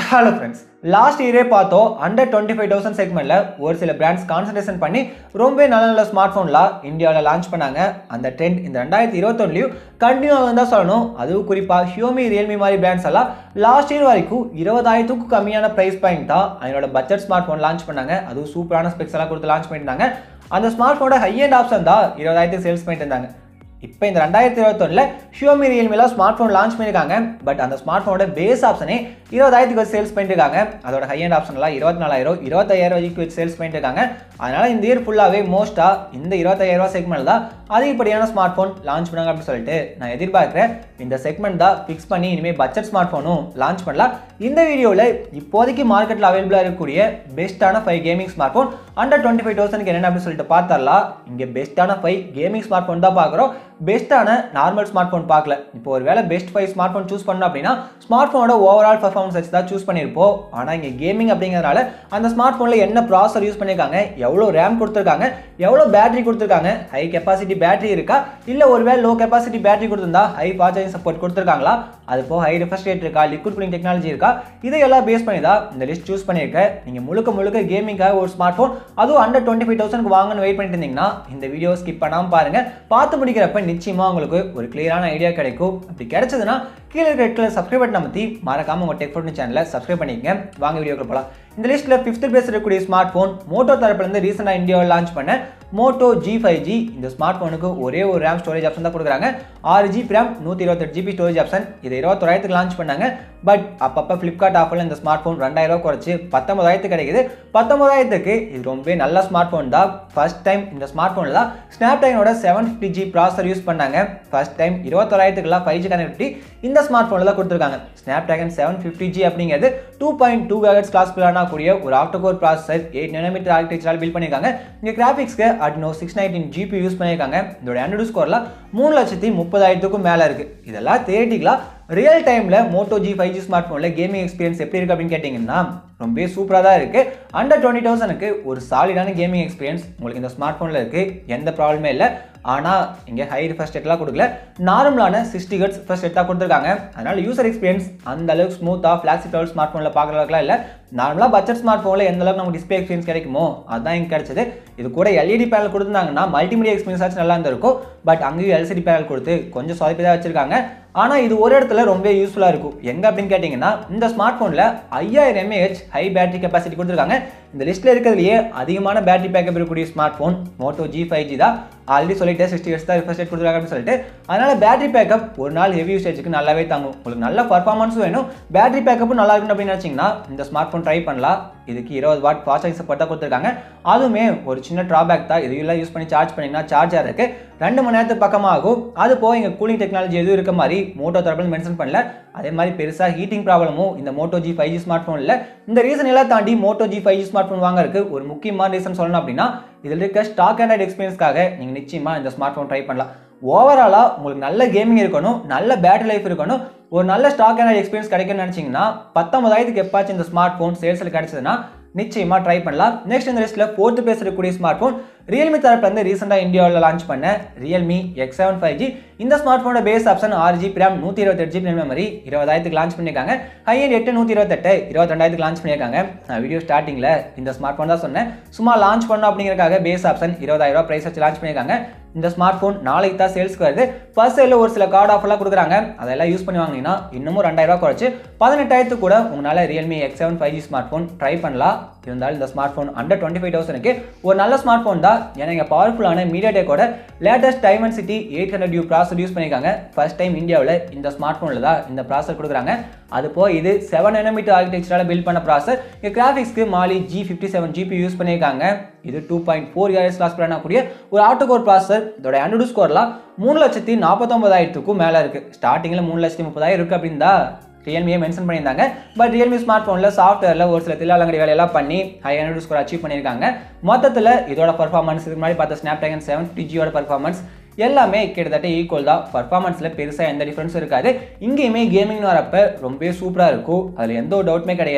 hello friends last இயரே பார்த்தோம் under twenty five thousand செக்மெண்ட்டில் ஒரு சில பிராண்ட்ஸ் கான்சன்ட்ரேஷன் பண்ணி ரொம்ப நல்ல நல்ல ஸ்மார்ட் ஃபோன்லாம் இந்தியாவில் லான்ச் பண்ணாங்க அந்த ட்ரெண்ட் இந்த ரெண்டாயிரத்தி இருபத்தொன்னுலையும் கண்டினியூ ஆகும் தான் சொல்லணும் அதுவும் குறிப்பாக ஷியோமி ரியல்மி மாதிரி பிராண்ட்ஸ் எல்லாம் லாஸ்ட் இயர் வரைக்கும் இருபதாயிரத்துக்கும் கம்மியான ப்ரைஸ் பாயிண்ட் தான் அவங்களோட பட்ஜெட் ஸ்மார்ட் ஃபோன் லான்ச் பண்ணாங்க அதுவும் சூப்பரான ஸ்பெக்ஸ் எல்லாம் கொடுத்து லான்ச் பண்ணியிருந்தாங்க அந்த ஸ்மார்ட் ஃபோனோட ஹை அண்ட் ஆப்ஷன் தான் இருபதாயிரத்துக்கு சேல்ஸ் பண்ணிட்டு இருந்தாங்க இப்போ இந்த ரெண்டாயிரத்தி இருபத்தொன்னில் ஷியோமி ரியல்மிலாம் ஸ்மார்ட் ஃபோன் லான்ச் பண்ணியிருக்காங்க பட் அந்த ஸ்மார்ட் ஃபோனோட பேஸ் ஆப்ஷனே இருபதாயிரத்துக்கு வச்சு சேல்ஸ் பண்ணியிருக்காங்க அதோட ஹை அண்ட் ஆப்ஷன்லாம் இருபத்தி நாலாயிரம் இருபத்தாயிரம் வரைக்கும் வச்சு சேல்ஸ் பண்ணியிருக்காங்க அதனால இந்த இயர் ஃபுல்லாகவே மோஸ்ட்டாக இந்த இருபத்தாயிரம் ரூபா செக்மெண்ட் தான் அதிகப்படியான ஸ்மார்ட் ஃபோன் லான்ச் பண்ணாங்க அப்படின்னு சொல்லிட்டு நான் எதிர்பார்க்குறேன் இந்த செக்மெண்ட் தான் ஃபிக்ஸ் பண்ணி இனிமேல் பட்ஜெட் ஸ்மார்ட் ஃபோனும் லான்ச் பண்ணலாம் இந்த வீடியோவில் இப்போதைக்கு மார்க்கெட்டில் அவைலபிளாக இருக்கக்கூடிய பெஸ்ட்டான five gaming smart phone under twenty five தௌசண்ட்க்கு என்னென்ன அப்படின்னு சொல்லிட்டு பார்த்தரலாம் இங்கே பெஸ்ட்டான ஃபைவ் கேமிங் ஸ்மார்ட் ஃபோன் தான் பார்க்குறோம் பெஸ்ட்டான நார்மல் ஸ்மார்ட் ஃபோன் பார்க்கல இப்போ ஒரு வேளை best five smart phone choose பண்ணோம் அப்படின்னா ஸ்மார்ட் ஃபோனோட ஓவரால் பர்ஃபார்மன்ஸ் வச்சு தான் சூஸ் பண்ணியிருப்போம் ஆனால் இங்கே கேமிங் அப்படிங்கிறதுனால அந்த ஸ்மார்ட் ஃபோனில் என்ன ப்ராசர் யூஸ் பண்ணியிருக்காங்க எவ்வளோ ரேம் கொடுத்துருக்காங்க எவ்வளோ பேட்டரி கொடுத்துருக்காங்க ஹை கெப்பாசிட்டி பேட்டரி இருக்கா இல்லை ஒருவேளை லோ கெப்பாசிட்டி பேட்டரி கொடுத்துருந்தா ஹை ஃபாஸ்ட் சார்ஜிங் சப்போர்ட் கொடுத்துருக்காங்களா அது போக ஹை ரிஃப்ரெஷ் ரேட் இருக்கா லிக்விட் கூலிங் டெக்னாலஜி இருக்கா இதையெல்லாம் பேஸ் பண்ணி தான் இந்த லிஸ்ட் சூஸ் பண்ணியிருக்கேன் நீங்கள் முழுக்க முழுக்க கேமிங்காக ஒரு ஸ்மார்ட் ஃபோன் அதுவும் அண்டர் டுவெண்ட்டி ஃபைவ் தௌசண்ட்க்கு வாங்கன்னு வெயிட் பண்ணிட்டு இருந்தீங்கன்னா இந்த வீடியோ ஸ்கிப் பண்ணாமல் பாருங்கள் பார்த்து முடிக்கிறப்ப நிச்சயமாக உங்களுக்கு ஒரு கிளியரான ஐடியா கிடைக்கும் அப்படி கிடைச்சதுன்னா கீழே இருக்கிற ரெட் கலர் சப்ஸ்கிரைப் பட்டன் அமைத்தி மறக்காம உங்கள் டெக் ஃபோன் சேனலை சப்ஸ்கிரைப் பண்ணிக்கங்க வாங்க வீடியோக்கு போகலாம் இந்த லிஸ்ட்டில் ஃபிஃப்த் பிளேஸ் இருக்கக்கூடிய ஸ்மார்ட் ஃபோன் மோட்டோ தரப்புலேருந்து ரீசெண்டாக இந்தியாவில் லான்ச் பண்ண மோட்டோ ஜி ஃபைவ் ஜி இந்த ஸ்மார்ட் ஃபோனுக்கு ஒரே ஒரு ரேம் ஸ்டோரேஜ் ஆப்ஷன் தான் கொடுக்குறாங்க ஆறு ஜிபி ரேம் நூற்றி இருபத்தெட்டு ஜிபி ஸ்டோரேஜ் ஆப்ஷன் இது இருபத்தொராயிரத்துக்கு லான்ச் பண்ணாங்க பட் அப்பப்போ ஃப்ளிப்கார்ட் ஆஃபரில் இந்த ஸ்மார்ட் ஃபோன் ரெண்டாயிரம் குறைச்சி பத்தொம்பதாயிரத்துக்கு கிடைக்குது பத்தொம்பதாயிரத்துக்கு இது ரொம்ப நல்ல ஸ்மார்ட் ஃபோன் தான் ஃபர்ஸ்ட் டைம் இந்த ஸ்மார்ட் ஃபோனில் தான் ஸ்னாப்டிராகனோட seven fifty G processor use பண்ணாங்க ஃபர்ஸ்ட் டைம் இருபத்தொராயிரத்துக்குலாம் ஃபைவ் ஜி கனெக்டிவிட்டி இந்த ஸ்மார்ட் ஃபோனில் தான் கொடுத்துருக்காங்க ஸ்னாப்டிராகன் செவன் ஃபிஃப்டி ஜி அப்படிங்கிறது two point two gigahertz clock பிளானா கூடிய ஒரு ஆக்டோகோர் ப்ராசஸர் எயிட் நேனோமீட்டர் ஆர்கிடெக்சரால் பில்ட் பண்ணியிருக்காங்க இங்கே கிராஃபிக்ஸ்க்கு Adreno six nineteen GPU use பண்ணியிருக்காங்க இதோட ஆண்ட்ராய்டு ஸ்கோரில் மூணு லட்சத்தி முப்பதாயிரத்துக்கும் மேலே இருக்குது இதெல்லாம் தேட்டிக்கலாக ரியல் டைமில் Moto G five G smart ஃபோனில் கேமிங் எக்ஸ்பீரியன்ஸ் எப்படி இருக்குது அப்படின்னு கேட்டிங்கன்னா ரொம்ப சூப்பராக தான் இருக்குது அண்டர் டுவெண்ட்டி தௌசண்ட்க்கு ஒரு சாலிடான கேமிங் எக்ஸ்பீரியன்ஸ் உங்களுக்கு இந்த ஸ்மார்ட் ஃபோனில் இருக்குது எந்த ப்ராப்ளமே இல்லை ஆனால் இங்கே ஹை ரிஃபர்ஸ்ட் ரேட்லாம் கொடுக்கல நார்மலான சிக்ஸ்டி ஹெட்ஸ் ஃபர்ஸ்ட் ரேட் தான் கொடுத்துருக்காங்க அதனால் யூசர் எக்ஸ்பீரியன்ஸ் அந்த அளவுக்கு ஸ்மூத்தாக ஃப்ளாக்ஸி லெவல் ஸ்மார்ட் ஃபோனில் பார்க்குற அளவுக்குலாம் இல்லை நார்மலாக பட்ஜெட் ஸ்மார்ட் ஃபோனில் எந்த அளவுக்கு நமக்கு டிஸ்பிளே எக்ஸ்பீரியன்ஸ் கிடைக்குமோ அதுதான் இங்கே கிடைச்சது இது கூட எல்இடி பேனல் கொடுத்துருந்தாங்கன்னா மல்டிமீடியா எக்ஸ்பீரியன்ஸ் ஆச்சு நல்லா இருந்திருக்கும் பட் அங்கேயும் எல்சிடி பேனல் கொடுத்து கொஞ்சம் சொதப்பி தான் வச்சிருக்காங்க ஆனால் இது ஒரு இடத்துல ரொம்ப யூஸ்ஃபுல்லாக இருக்கும் எங்கே அப்படின்னு கேட்டிங்கன்னா இந்த ஸ்மார்ட் ஃபோனில் ஐயாயிரம் எம்ஏஹெச் ஹை பேட்டரி கெப்பாசிட்டி கொடுத்துருக்காங்க இந்த லிஸ்ட்டில் இருக்கிறதுலையே அதிகமான பேட்டரி பேக்கப் இருக்கக்கூடிய smart phone Moto G five G தான் ஆல்ரெடி சொல்லிட்டு சிக்ஸ்டி ஹெட்ஸ் தான் ரிஃபர்ஸ்ட் ரேட் கொடுத்துருக்காங்க அப்படின்னு சொல்லிட்டு அதனால் பேட்டரி பேக்கப் ஒரு நாள் ஹெவி யூசேஜுக்கு நல்லாவே தாங்கும் உங்களுக்கு நல்ல பர்ஃபார்மன்ஸும் வேணும் பேட்டரி பேக்கப்பும் நல்லா இருக்கணும் அப்படின்னு நினச்சிங்கன்னா இந்த ஸ்மார்ட் ஃபோன் ட்ரை பண்ணலாம் இதுக்கு இருபது வாட் ஃபாஸ்ட் சார்ஜ் சப்போர்ட் தான் கொடுத்துருக்காங்க அதுவுமே ஒரு சின்ன ட்ராபேக் தான் இதையெல்லாம் யூஸ் பண்ணி சார்ஜ் பண்ணிங்கன்னா சார்ஜாக இருக்குது ரெண்டு மணி நேரத்துக்கு பக்கமாக ஆகும் அது போக இங்கே கூலிங் டெக்னாலஜி எதுவும் இருக்க மாதிரி மோட்டோ தரப்பில் மென்ஷன் பண்ணல அதே மாதிரி பெருசாக ஹீட்டிங் ப்ராப்ளமும் இந்த Moto G five G smart ஃபோனில் இந்த ரீசன் எல்லாம் தாண்டி Moto G five G smart phone வாங்குறதுக்கு ஒரு முக்கியமான ரீசன் சொல்லணும் அப்படின்னா இதில் இருக்க ஸ்டாக் ஆண்ட்ராய்டு எக்ஸ்பீரியன்ஸ்க்காக நீங்கள் நிச்சயமாக இந்த ஸ்மார்ட் ஃபோன் ட்ரை பண்ணலாம் ஓவராலாக உங்களுக்கு நல்ல கேமிங் இருக்கணும் நல்ல பேட்டரி லைஃப் இருக்கணும் ஒரு நல்ல ஸ்டாக் ஆண்ட்ராய்டு எக்ஸ்பீரியன்ஸ் கிடைக்கும்னு நினச்சிங்கன்னா பத்தொன்பதாயிரத்துக்கு எப்பாச்சும் இந்த ஸ்மார்ட் ஃபோன் சேல்ஸில் கிடைச்சதுன்னா நிச்சயமாக ட்ரை பண்ணலாம் நெக்ஸ்ட் இந்த லிஸ்ட்டில் ஃபோர்த்து பேசக்கூடிய ஸ்மார்ட் ஃபோன் ரியல்மி தரப்புலேருந்து ரீசெண்டாக இந்தியாவில் லான்ச் பண்ண Realme X seven five G இந்த ஸ்மார்ட் ஃபோனோட பேஸ் ஆப்ஷன் ஆறு ஜிபி ரேம் நூற்றி இருபத்தெட்டு ஜிபி மெமரி இருபதாயிரத்துக்கு லான்ச் பண்ணியிருக்காங்க ஹை எண்ட் எட்டு நூற்றி இருபத்தெட்டு இருபத்தி ரெண்டாயிரத்துக்கு லான்ச் பண்ணியிருக்காங்க நான் வீடியோ ஸ்டார்டிங்கில் இந்த ஸ்மார்ட் ஃபோன் தான் சொன்னேன் சும்மா லான்ச் பண்ணணும் அப்படிங்கிறக்காக பேஸ் ஆப்ஷன் இருபதாயிரம் ரூபா ப்ரைஸ் வச்சு லான்ச் பண்ணியிருக்காங்க இந்த ஸ்மார்ட் ஃபோன் நாளைக்கு தான் சேல்ஸ்க்கு வருது ஃபர்ஸ்ட் சைடில் ஒரு சில கார்டு ஆஃபர்லாம் கொடுக்குறாங்க அதெல்லாம் யூஸ் பண்ணி வாங்கினீங்கன்னா இன்னமும் ரெண்டாயிரம் குறைச்சு பதினெட்டாயிரத்துக்கு கூட உங்களால் Realme X seven five G smart phone try பண்ணலாம் இருந்தாலும் இந்த smart phone under twenty five தௌசண்ட்க்கு ஒரு நல்ல ஸ்மார்ட் ஃபோன் தான் ஏன்னா இங்கே பவர்ஃபுல்லான மீடியா டெக்கோட latest Dimensity eight hundred U processor use பண்ணியிருக்காங்க ஃபர்ஸ்ட் டைம் இந்தியாவில் இந்த ஸ்மார்ட் ஃபோனில் தான் இந்த ப்ராசர் கொடுக்குறாங்க அது போக இது செவன் எனமீட்டர் ஆர்கிடெக்சரால் பில்ட் பண்ண ப்ராசர் இங்கே கிராஃபிக்ஸ்க்கு Mali G fifty seven GPU use பண்ணியிருக்காங்க இது two point four hertz clock பண்ணக்கூடிய ஒரு ஆட்டோகோர் ப்ராசர் இதோட ஆண்ட்ராய்டு ஸ்கோர்லாம் மூணு லட்சத்தி நாற்பத்தொம்பதாயிரத்துக்கும் மேலே இருக்குது ஸ்டார்டிங்கில் மூணு லட்சத்தி முப்பதாயிரம் இருக்குது அப்படின்னு தான் ரியல்மியை மென்ஷன் பண்ணியிருந்தாங்க பட் ரியல்மி ஸ்மார்ட் ஃபோனில் சாஃப்ட்வேரில் ஒரு சில தில்லாலங்கடி வேலையெல்லாம் பண்ணி ஹை ஹண்ட்ரட் ஸ்கோர் அச்சீவ் பண்ணியிருக்காங்க மொத்தத்தில் இதோட பர்ஃபார்மன்ஸ் இதுக்கு முன்னாடி பார்த்த ஸ்னாப் ட்ராகன் செவன் டிஜியோட பர்ஃபார்மன்ஸ் எல்லாமே கிட்டத்தட்ட ஈக்குவல் தான் பர்ஃபார்மன்ஸில் பெருசாக எந்த டிஃப்ரென்ஸும் இருக்காது இங்கேயுமே கேமிங்னு வரப்ப ரொம்பவே சூப்பராக இருக்கும் அதில் எந்த ஒரு டவுட்டுமே கிடையாது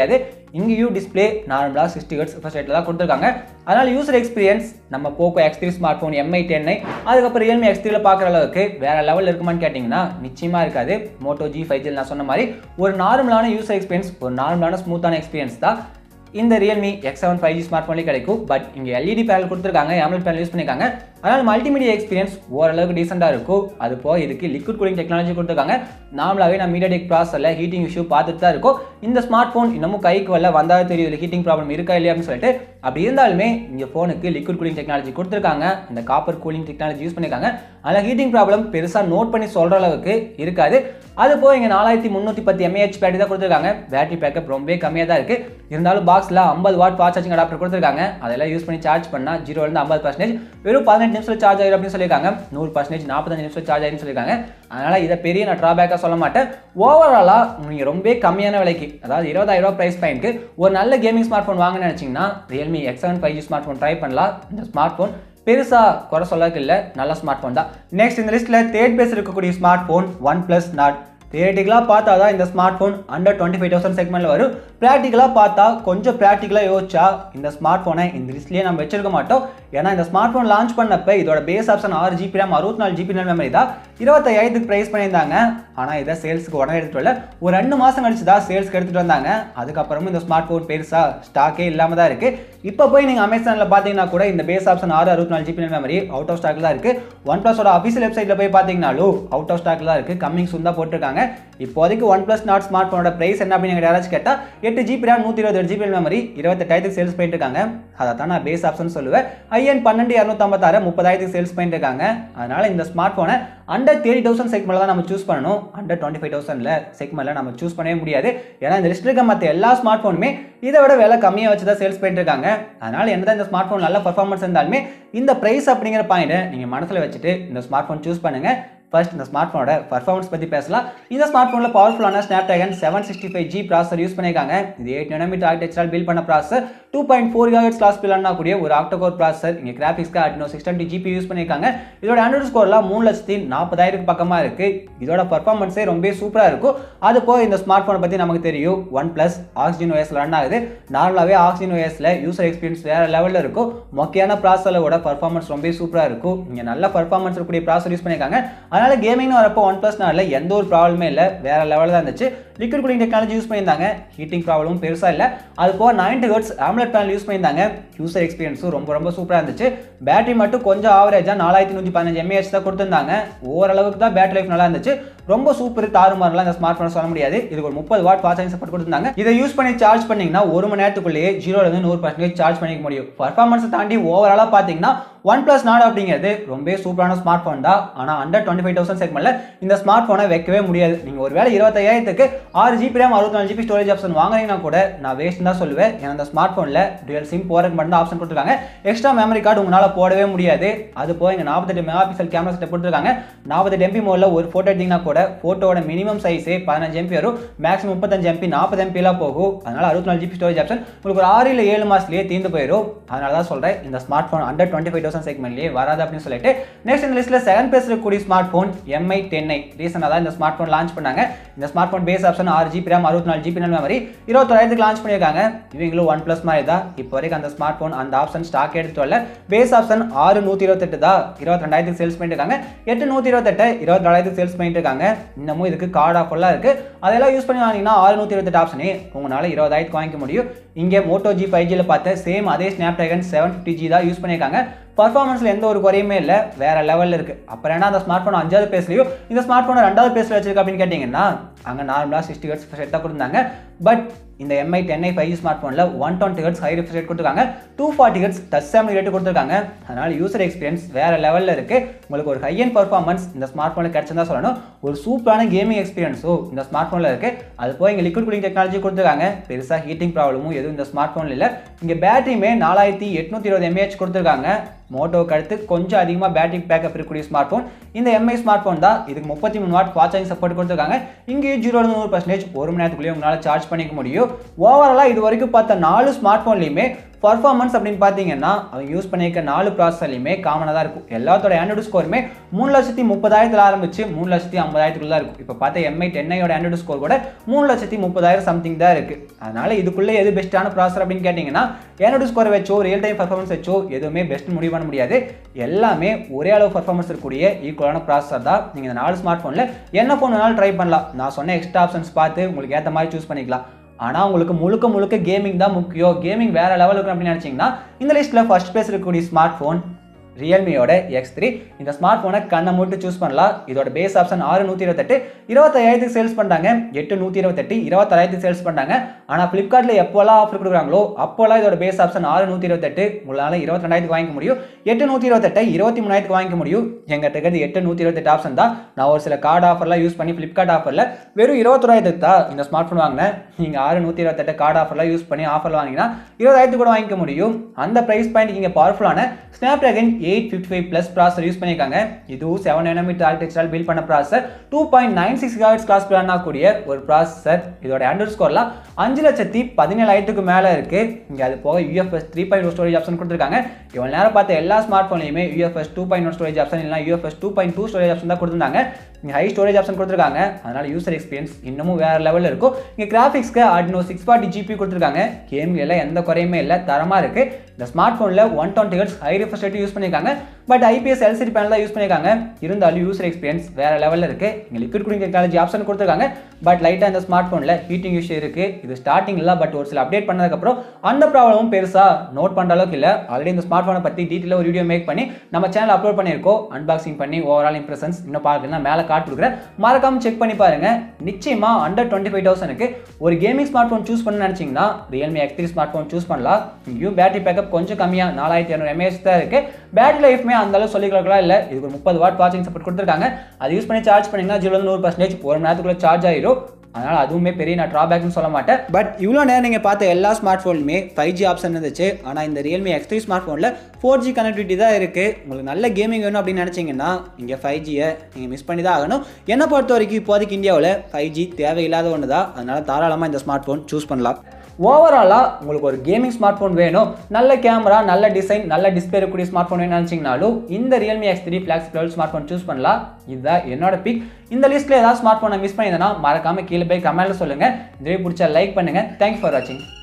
இங்கேயும் டிஸ்பிளே நார்மலாக சிக்ஸ்டி ஹெட்ஸ் ஃபர்ஸ்ட் ரேட்டில் தான் கொடுத்துருக்காங்க அதனால் யூசர் எக்ஸ்பீரியன்ஸ் நம்ம Poco X three smart phone Mi டென்னை அதுக்கப்புறம் ரியல்மி எக்ஸ் த்ரீல பார்க்குற அளவுக்கு வேற லெவலில் இருக்குமான்னு கேட்டிங்கன்னா நிச்சயமாக இருக்காது மோட்டோ ஜி ஃபைவ் ஜில் நான் சொன்ன மாதிரி ஒரு நார்மலான யூசர் எக்ஸ்பீரியன்ஸ் ஒரு நார்மலான ஸ்மூத்தான எக்ஸ்பீரியன்ஸ் தான் இந்த Realme X seven five G smart ஃபோன்லேயே கிடைக்கும் பட் இங்கே எல்இடி பேனல் கொடுத்துருக்காங்க AMOLED பேனல் யூஸ் பண்ணியிருக்காங்க அதனால் மல்டிமீடியா எக்ஸ்பீரியன்ஸ் ஓரளவுக்கு டீசெண்டாக இருக்கும் அது போக இதுக்கு லிக்விட் கூலிங் டெக்னாலஜி கொடுத்துருக்காங்க நார்மலாகவே நான் மீடியா டெக் ப்ராசரில் ஹீட்டிங் இஷ்யூ பார்த்துட்டு தான் இருக்கும் இந்த ஸ்மார்ட் ஃபோன் இன்னமும் கைக்கு வரல வந்தால் தெரியுது ஹீட்டிங் ப்ராப்ளம் இருக்கா இல்லையா அப்படின்னு சொல்லிட்டு அப்படி இருந்தாலுமே இங்கே ஃபோனுக்கு லிக்விட் கூலிங் டெக்னாலஜி கொடுத்துருக்காங்க இந்த காப்பர் கூலிங் டெக்னாலஜி யூஸ் பண்ணியிருக்காங்க அதில் ஹீட்டிங் ப்ராப்ளம் பெருசாக நோட் பண்ணி சொல்கிற அளவுக்கு இருக்காது அது போக இங்கே நாலாயிரத்தி முந்நூற்றி பத்து எம்ஏஹெச் பேட்டரி தான் கொடுத்துருக்காங்க பேட்டரி பேக்கப் ரொம்பவே கம்மியாக தான் இருக்குது இருந்தாலும் பாக்ஸில் ஐம்பது வாட் ஃபாஸ்ட் சார்ஜிங் அடாப்டர் கொடுத்துருக்காங்க அதெல்லாம் யூஸ் பண்ணி சார்ஜ் பண்ணால் ஜீரோலேருந்து ஐம்பது பர்சன்டேஜ் வெறும் பதினெட்டு நிமிஷத்தில் சார்ஜ் ஆகிடும் அப்படின்னு சொல்லியிருக்காங்க நூறு பர்சன்டேஜ் நாற்பத்தஞ்சு நிமிஷம் சார்ஜ் ஆகிருன்னு சொல்லியிருக்காங்க அதனால் இதை பெரிய நான் ட்ராபேக்காக சொல்ல மாட்டேன் ஓவராலாக நீங்கள் ரொம்ப கம்மியான விலைக்கு அதாவது இருபதாயிரம் ரூபாய் ப்ரைஸ் பாயிண்ட்க்கு ஒரு நல்ல கேமிங் ஸ்மார்ட் ஃபோன் வாங்கணும்னு நினச்சிங்கன்னா Realme X seven five G smart phone try பண்ணலாம் இந்த ஸ்மார்ட் ஃபோன் பெருசாக குறை சொல்லக்கு இல்லை நல்ல ஸ்மார்ட் ஃபோன் தான் நெக்ஸ்ட் இந்த லிஸ்ட்டில் தேர்ட் பேஸ் இருக்கக்கூடிய smart phone OnePlus Nord தியேட்டிக்கலாக பார்த்தா தான் இந்த smart phone under twenty five thousand செக்மெண்ட்டில் வரும் ப்ராக்டிக்கலாக பார்த்தா கொஞ்சம் ப்ராக்டிக்கலாக யோசிச்சா இந்த ஸ்மார்ட் ஃபோனை இந்த லிஸ்ட்லேயே நம்ம வச்சிருக்க மாட்டோம் ஏன்னா இந்த ஸ்மார்ட் ஃபோன் லான்ச் பண்ணப்ப இதோட பேஸ் ஆப்ஷன் ஆறு ஜிபி ரேம் அறுபத்தி நாலு ஜிபி மெமரி தான் இருபத்தையாயிரத்துக்கு ப்ரைஸ் பண்ணியிருந்தாங்க ஆனால் இதை சேல்ஸுக்கு உடனே எடுத்துட்டு வரல ஒரு ரெண்டு மாதம் கழிச்சு தான் சேல்ஸ்க்கு எடுத்துகிட்டு வந்தாங்க அதுக்கப்புறமும் இந்த ஸ்மார்ட் ஃபோன் பெருசாக ஸ்டாக்கே இல்லாமல் தான் இருக்குது இப்போ போய் நீங்கள் அமேசானில் பார்த்தீங்கன்னா கூட இந்த பேஸ் ஆப்ஷன் ஆறு அறுபத்தி நாலு GB memory out of stock தான் இருக்குது ஒன் ப்ளஸோட அஃபீஷியல் வெப்சைட்டில் போய் பார்த்தீங்கனாலும் அவுட் ஆஃப் ஸ்டாக் தான் இருக்குது கம்மிங் சூன் தான் போட்டிருக்காங்க இப்போதைக்கு ஒன் ப்ளஸ் நாட் ஸ்மார்ட் ஃபோனோட ப்ரைஸ் என்ன அப்படின்னு யாராச்சும் கேட்டால் எட்டு ஜிபி ரேம் நூற்றி இருபது ஜிபி மெமரி இருபத்தெட்டாயிரத்துக்கு சேல்ஸ் பண்ணிட்டு இருக்காங்க அதை தான் நான் பேஸ் ஆப்ஷன் சொல்லுவேன் ஐஎன் பன்னெண்டு இரநூத்தம்பத்தாறு முப்பதாயிரத்துக்கு சேல்ஸ் பண்ணிட்டு இருக்காங்க அதனால இந்த ஸ்மார்ட் ஃபோனை அண்டர் தேர்ட்டி தௌசண்ட் செக்மெண்ட்ல தான் நம்ம சூஸ் பண்ணணும் அண்டர் டுவெண்ட்டி ஃபைவ் தௌசண்ட்ல செக்மெண்ட்ல நம்ம சூஸ் பண்ணவே முடியாது ஏன்னா இந்த லிஸ்ட் இருக்க மற்ற எல்லா ஸ்மார்ட் ஃபோனுமே இதை விட விலை கம்மியாக வச்சு தான் சேல்ஸ் பண்ணிட்டு இருக்காங்க அதனால என்னதான் இந்த ஸ்மார்ட் ஃபோன் நல்ல பர்ஃபார்மன்ஸ் இருந்தாலுமே இந்த ப்ரைஸ் அப்படிங்கிற பாயிண்ட்டை நீங்கள் மனசில் வச்சுட்டு இந்த ஸ்மார்ட் ஃபோன் சூஸ் பண்ணுங்க ஃபர்ஸ்ட் இந்த ஸ்மார்ட் ஃபோனோட பர்ஃபார்மன்ஸ் பற்றி பேசலாம் இந்த ஸ்மார்ட் ஃபோனில் பவர்ஃபுல்லான Snapdragon seven sixty five G processor use பண்ணியிருக்காங்க இது எயிட் நெனோமீட்டர் ஆர்கிடெக்சரால் பில்ட் பண்ண processor two point four gigahertz clock பிளான்னா கூடிய ஒரு ஆக்டோகோர் ப்ராசர் இங்கே கிராஃபிக்ஸ்க்கு Adreno six twenty GPU use பண்ணியிருக்காங்க இதோட ஆண்ட்ராய்டு ஸ்கோர்லாம் மூணு லட்சத்தி நாற்பதாயிரம் பக்கமாக இருக்குது இதோட பர்ஃபார்மன்ஸே ரொம்ப சூப்பராக இருக்கும் அது போக இந்த ஸ்மார்ட் ஃபோனை பற்றி நமக்கு தெரியும் ஒன் ப்ளஸ் ஆக்சிஜன் ஓஎஸ்ல ரன் ஆகுது நார்மலாகவே ஆக்சிஜன் ஓஎஸ்ல யூசர் எக்ஸ்பீரியன்ஸ் வேறு லெவலில் இருக்கும் மொக்கையான ப்ராசரோட பர்ஃபார்மன்ஸ் ரொம்ப சூப்பராக இருக்கும் இங்கே நல்ல பர்ஃபார்மன்ஸ் இருக்கக்கூடிய ப்ராசர் யூஸ் பண்ணியிருக்காங்க அதனால கேமிங்னு வரப்போ ஒன் ப்ளஸ் நாளில் எந்த ஒரு ப்ராப்ளமே இல்லை வேறு லெவலில் தான் இருந்துச்சு லிக்விட் கூலிங் டெக்னாலஜி யூஸ் பண்ணியிருந்தாங்க ஹீட்டிங் ப்ராப்ளமும் பெருசாக இல்லை அது போக ninety hertz AMOLED panel use பண்ணியிருந்தாங்க யூசர் எக்ஸ்பீரியன்ஸும் ரொம்ப ரொம்ப சூப்பராக இருந்துச்சு பேட்டரி மட்டும் கொஞ்சம் ஆவரேஜாக நாலாயிரத்தி நூற்றி பதினஞ்சு எம்ஏஹெச் தான் கொடுத்துருந்தாங்க ஓரளவுக்கு தான் பேட்டரி லைஃப் நல்லா இருந்துச்சு ரொம்ப சூப்பர் தாறுமாறலாம் இந்த ஸ்மார்ட் ஃபோன் சொல்ல முடியாது இதுக்கு ஒரு முப்பது வாட் ஃபாஸ்ட் சார்ஜிங் சப்போர்ட் கொடுத்துருந்தாங்க இதை யூஸ் பண்ணி சார்ஜ் பண்ணீங்கன்னா ஒரு மணி நேரத்துக்குள்ளேயே ஜீரோலேருந்து நூறு பர்சன்டேஜ் சார்ஜ் பண்ணிக்க முடியும் பர்ஃபார்மன்ஸை தாண்டி ஓவராலாக பார்த்தீங்கன்னா ஒன் ப்ளஸ் நாட் அப்படிங்கிறது ரொம்ப சூப்பரான ஸ்மார்ட் ஃபோன் தான் ஆனால் அண்டர் டுவெண்ட்டி ஃபைவ் தௌசண்ட் செக்மெண்ட்ல இந்த ஸ்மார்ட் ஃபோனை வைக்கவே முடியாது நீங்கள் ஒரு வேலை இருபத்தையாயிரத்துக்கு ஆறு ஜிபி ரேம் அறுபத்தி நாலு ஜிபி ஸ்டோரேஜ் ஆப்ஷன் வாங்குறீங்கன்னா கூட நான் வேஸ்ட் தான் சொல்லுவேன் ஏன்னா அந்த ஸ்மார்ட் ஃபோனில் டுவெல் சிம் போறதுக்கு மட்டும் தான் ஆப்ஷன் கொடுத்துருக்காங்க எக்ஸ்ட்ரா மெமரி கார்டு உங்களால் போடவே முடியாது அது போக இங்கே நாற்பத்தெட்டு மெகா பிக்சல் கேமரா செட்டப் கொடுத்துருக்காங்க நாற்பத்தெட்டு எம்பி மோடில் ஒரு ஃபோட்டோ எடுத்தீங்கன்னா கூட ஃபோட்டோட மினிமம் சைஸே பதினஞ்சு எம்பி வரும் மேக்ஸிமம் முப்பத்தஞ்சு எம்பி நாற்பது எம்பிலாம் போகும் அதனால அறுபத்தி நாலு ஜிபி ஸ்டோரேஜ் ஆப்ஷன் உங்களுக்கு ஒரு ஆறு இல்லை ஏழு மாதத்துலேயே தீர்ந்து போயிடும் அதனால தான் சொல்கிறேன் இந்த smart phone under twenty five thousand செக்மெண்ட்லேயே வராது அப்படின்னு சொல்லிட்டு நெக்ஸ்ட் இந்த லிஸ்ட்டில் செகண்ட் பேஸ் இருக்கக்கூடிய smart phone Mi ten i ரீசனாக தான் இந்த ஸ்மார்ட் ஃபோன் லான்ச் பண்ணாங்க இந்த ஸ்மார்ட் ஃபோன் பேஸ் ஆப்ஷன் ஆறு ஜிபி ரேம் அறுபத்தி நாலு ஜிபி மெமரி இருபத்தொராயிரத்துக்கு லான்ச் பண்ணியிருக்காங்க இவங்களும் ஒன் ப்ளஸ் மாதிரி தான் இப்போ வரைக்கும் அந்த ஸ்மார்ட் ஃபோன் அந்த ஆப்ஷன் ஸ்டாக் எடுத்து வரல பேஸ் ஆப்ஷன் ஆறு நூற்றி இருபத்தெட்டு தான் இருபத்தி ரெண்டாயிரத்துக்கு சேல்ஸ் பண்ணியிருக்காங்க எட்டு நூற்றி இருபத்தெட்டு இருபத்தி நாலாயிரத்துக்கு சேல்ஸ் பண்ணிட்டு இருக்காங்க இன்னமும் இதுக்கு கார்டு ஆஃபர்லாம் இருக்குது அதெல்லாம் யூஸ் பண்ணி வாங்கினீங்கன்னா ஆறு நூற்றி இருபத்தெட்டு ஆப்ஷனே உங்களால் இருபதாயிரத்துக்கு வாங்கிக்க முடியும் இங்கே மோட்டோ ஜி ஃபைவ் ஜியில் பார்த்த சேம் அதே Snapdragon seven fifty G தான் யூஸ் பண்ணியிருக்காங்க பர்ஃபார்மன்ஸில் எந்த ஒரு குறையுமே இல்லை வேற லெவலில் இருக்குது அப்புறம் என்ன அந்த ஸ்மார்ட் ஃபோன் அஞ்சாவது பேஸ்லையும் இந்த ஸ்மார்ட் ஃபோனை ரெண்டாவது பேஸில் வச்சிருக்கு அப்படின்னு கேட்டிங்கன்னா அங்கே நார்மலாக சிக்ஸ்டி ஹெட்ஸ் செட் தான் கொடுத்தாங்க பட் இந்த Mi ten i five smart ஃபோனில் one twenty hertz high refresh கொடுத்துருக்காங்க two forty hertz touch sample rate கொடுத்துருக்காங்க அதனால் யூசர் எக்ஸ்பீரியன்ஸ் வேற லெவலில் இருக்குது உங்களுக்கு ஒரு ஹை அண்ட் பர்ஃபார்மன்ஸ் இந்த ஸ்மார்ட் ஃபோனில் கிடச்சிருந்தா சொல்லணும் ஒரு சூப்பரான கேமிங் எக்ஸ்பீரியன்ஸும் இந்த ஸ்மார்ட் ஃபோனில் இருக்குது அது போய் இங்கே லிக்விட் கூலிங் டெக்னாலஜி கொடுத்துருக்காங்க பெருசாக ஹீட்டிங் ப்ராப்ளமும் எதுவும் இந்த ஸ்மார்ட் ஃபோனில் இல்லை இங்கே பேட்டரியுமே நாலாயிரத்தி எட்நூற்றி இருபது எம்ஏஹெச் கொடுத்துருக்காங்க மோட்டோவுக்கு அடுத்து கொஞ்சம் அதிகமாக பேட்டரி பேக்கப் இருக்கக்கூடிய ஸ்மார்ட் ஃபோன் இந்த எம்ஐ ஸ்மார்ட் ஃபோன் தான் இதுக்கு முப்பத்தி மூணு வாட் ஃபாஸ்ட் சார்ஜிங் சப்போர்ட் கொடுத்துருக்காங்க இங்கேயும் ஜீரோ நூறு பர்சன்டேஜ் ஒரு மணி நேரத்துக்குள்ளேயே உங்களால் சார்ஜ் பண்ணிக்க முடியும் ஓவராலாக இது வரைக்கும் பார்த்த நாலு ஸ்மார்ட் ஃபோன்லையுமே பர்ஃபார்மன்ஸ் அப்படின்னு பார்த்தீங்கன்னா அவங்க யூஸ் பண்ணியிருக்க நாலு ப்ராசஸர்லையுமே காமனாக தான் இருக்கும் எல்லாத்தோட ஆண்ட்ராய்டு ஸ்கோருமே மூணு லட்சத்தி முப்பதாயிரத்தில் ஆரம்பிச்சு மூணு லட்சத்தி ஐம்பதாயிரத்துக்குள்ள தான் இருக்கும் இப்போ பார்த்தா எம்ஐ டென்ஐயோட ஆண்ட்ராய்டு ஸ்கோர் கூட மூணு லட்சத்தி முப்பதாயிரம் சம்திங் தான் இருக்குது அதனால இதுக்குள்ளே எது பெஸ்ட்டான ப்ராசஸர் அப்படின்னு கேட்டிங்கன்னா ஆண்ட்ராய்டு ஸ்கோர் வச்சோ ரியல் டைம் பர்ஃபார்மன்ஸ் வச்சோ எதுவுமே பெஸ்ட் முடிவு பண்ண முடியாது எல்லாமே ஒரே அளவு பர்ஃபார்மன்ஸ் இருக்கக்கூடிய ஈக்குவலான ப்ராசஸர் தான் நீங்கள் இந்த நாலு ஸ்மார்ட் ஃபோனில் என்ன ஃபோன் வேணாலும் ட்ரை பண்ணலாம் நான் சொன்ன எக்ஸ்ட்ரா ஆப்ஷன்ஸ் பார்த்து உங்களுக்கு ஏற்ற மாதிரி சூஸ் பண்ணிக்கலாம் ஆனால் உங்களுக்கு முழுக்க முழுக்க கேமிங் தான் முக்கியம் கேமிங் வேற லெவல் இருக்கும் அப்படின்னு நினச்சிங்கன்னா இந்த லிஸ்ட்டில் ஃபர்ஸ்ட் பிளேஸ் இருக்கக்கூடிய ஸ்மார்ட் ஃபோன் ரியல்மியோட எக்ஸ் த்ரீ இந்த ஸ்மார்ட் ஃபோனை கண்ணை மூட்டு சூஸ் பண்ணலாம் இதோட பேஸ் ஆப்ஷன் ஆறு நூற்றி இருபத்தெட்டு இருபத்தாயிரத்துக்கு சேல்ஸ் பண்ணுறாங்க எட்டு நூற்றி இருபத்தெட்டு இருபத்தாயிரத்துக்கு சேல்ஸ் பண்ணுறாங்க ஆனால் ஃப்ளிப்கார்ட்டில் எப்போல்லாம் ஆஃபர் கொடுக்குறாங்களோ அப்போல்லாம் இதோட பேஸ் ஆப்ஷன் ஆறு நூற்றி இருபத்தெட்டு உங்களால் இருபத்தி ரெண்டாயிரத்துக்கு வாங்கிக்க முடியும் எட்டு நூற்றி இருபத்தெட்டை இருபத்தி மூணாயிரத்துக்கு வாங்கிக்க முடியும் எங்கிட்ட இருக்கிறது எட்டு நூற்றி இருபத்தெட்டு ஆப்ஷன் தான் நான் ஒரு சில கார்டு ஆஃபர்லாம் யூஸ் பண்ணி ஃப்ளிப்கார்ட் ஆஃபரில் வெறும் இருபத்தொராயிரத்துக்கு தான் இந்த ஸ்மார்ட் ஃபோன் வாங்கினேன் நீங்கள் ஆறு நூற்றி இருபத்தெட்டு கார்டு ஆஃபர்லாம் யூஸ் பண்ணி ஆஃபர் வாங்கினீங்கன்னா இருபதாயிரத்துக்கு கூட வாங்கிக்க முடியும் அந்த ப்ரைஸ் பாயிண்ட் இங்கே பவர்ஃபுல்லான Snapdragon eight fifty five plus processor use பண்ணியிருக்காங்க இதுவும் செவன் எனமீட்டர் ஆர்கிடெக்சரால் பில்ட் பண்ண processor two point nine six clock clock பிளான் ஆகக்கூடிய ஒரு ப்ராசஸர் இதோட ஆண்ட்ராய்ட் ஸ்கோர்லாம் அஞ்சு லட்சத்தி பதினேழாயிரத்துக்கு மேலே இருக்குது இங்கே அது போக UFS three point storage option கொடுத்துருக்காங்க இவ்வளோ நேரம் பார்த்த எல்லா ஸ்மார்ட் ஃபோன்லையுமே UFS two point one storage option இல்லைனா UFS two point two storage option தான் கொடுத்துருந்தாங்க இங்கே ஹை ஸ்டோரேஜ் ஆப்ஷன் கொடுத்துருக்காங்க அதனால யூசர் எக்ஸ்பீரியன்ஸ் இன்னமும் வேறு லெவலில் இருக்கும் இங்கே கிராஃபிக்ஸ்க்கு ஆடினோ சிக்ஸ் ஃபார்ட்டி ஜிபி கொடுத்துருக்காங்க கேம்ல எந்த குறையுமே இல்லை தரமாக இருக்குது இந்த ஸ்மார்ட் ஃபோனில் one twenty hertz high refresh rate use பண்ணியிருக்காங்க பட் ஐபிஎஸ் எல்சிடி பேனல் தான் யூஸ் பண்ணியிருக்காங்க இருந்தாலும் யூசர் எக்ஸ்பீரியன்ஸ் வேறு லெவலில் இருக்குது இங்கே லிக்விட் கூலிங் டெக்னாலஜி ஆப்ஷன் கொடுத்துருக்காங்க பட் லைட்டாக இந்த ஸ்மார்ட் ஃபோனில் ஹீட்டிங் இஷ்யூ இருக்குது இது ஸ்டார்டிங் இல்லை பட் ஒரு சில அப்டேட் பண்ணதுக்கப்புறம் அந்த ப்ராப்ளமும் பெருசாக நோட் பண்ணுற அளவுக்கு இல்லை ஆல்ரெடி இந்த ஸ்மார்ட் ஃபோனை பற்றி டீட்டெயிலாக ஒரு வீடியோ மேக் பண்ணி நம்ம சேனல் அப்லோட் பண்ணியிருக்கோம் அன்பாக்சிங் பண்ணி ஓவரால் இம்ப்ரெஷன்ஸ் இன்னும் பார்க்கலாம் மேலே காட்டு கொடுக்குறேன் மறக்காம செக் பண்ணி பாருங்க நிச்சயமா அண்டர் டுவெண்ட்டி ஃபைவ் தௌசண்ட்க்கு ஒரு கேமிங் ஸ்மார்ட் ஃபோன் சூஸ் பண்ண நினச்சிங்கன்னா Realme X three smart phone choose பண்ணலாம் இங்கேயும் பேட்டரி பேக்கப் கொஞ்சம் கம்மியாக நாலாயிரத்தி இரநூறு எம்ஏஹெச் தான் இருக்குது பேட்டரி லைஃப்மே அந்த அளவு சொல்லிக்கலாம் இல்லை இதுக்கு ஒரு முப்பது வாட் வாட்சிங் சப்போர்ட் கொடுத்துருக்காங்க அது யூஸ் பண்ணி சார்ஜ் பண்ணிங்கன்னா ஜீரோ நூறு பர்சன்டேஜ் ஒரு மணி நேரத்துக்குள்ள சார்ஜ் ஆயிரும் அதனால் அதுவுமே பெரிய நான் ட்ராபேக்னு சொல்ல மாட்டேன் பட் இவ்வளோ நேரம் நீங்கள் பார்த்த எல்லா ஸ்மார்ட் ஃபோனுமே ஃபைவ் ஜி ஆப்ஷன் இருந்துச்சு ஆனால் இந்த ரியல்மி எக்ஸ் த்ரீ ஸ்மார்ட் ஃபோனில் ஃபோர் ஜி கனெக்டிவிட்டி தான் இருக்குது உங்களுக்கு நல்ல கேமிங் வேணும் அப்படின்னு நினச்சிங்கன்னா இங்கே ஃபைவ் ஜியை நீங்கள் மிஸ் பண்ணி தான் ஆகணும் என்னை பொறுத்த வரைக்கும் இப்போதைக்கு இந்தியாவில் ஃபைவ் ஜி தேவையில்லாத ஒன்று தான் அதனால் தாராளமாக இந்த ஸ்மார்ட் ஃபோன் சூஸ் பண்ணலாம் ஓவராலாக உங்களுக்கு ஒரு கேமிங் ஸ்மார்ட் ஃபோன் வேணும் நல்ல கேமரா நல்ல டிசைன் நல்ல டிஸ்பிளே இருக்கக்கூடிய ஸ்மார்ட் ஃபோன் வேணும்னு நினச்சிங்கனாலும் இந்த Realme X three flagship level smart phone choose பண்ணலாம் இதுதான் என்னோட பிக் இந்த லிஸ்ட்டில் ஏதாவது ஸ்மார்ட் ஃபோனை மிஸ் பண்ணியிருந்தேன்னா மறக்காம கீழே போய் கமெண்ட்டில் சொல்லுங்கள் இதே பிடிச்சா லைக் பண்ணுங்கள் தேங்க்ஸ் ஃபார் வாட்சிங்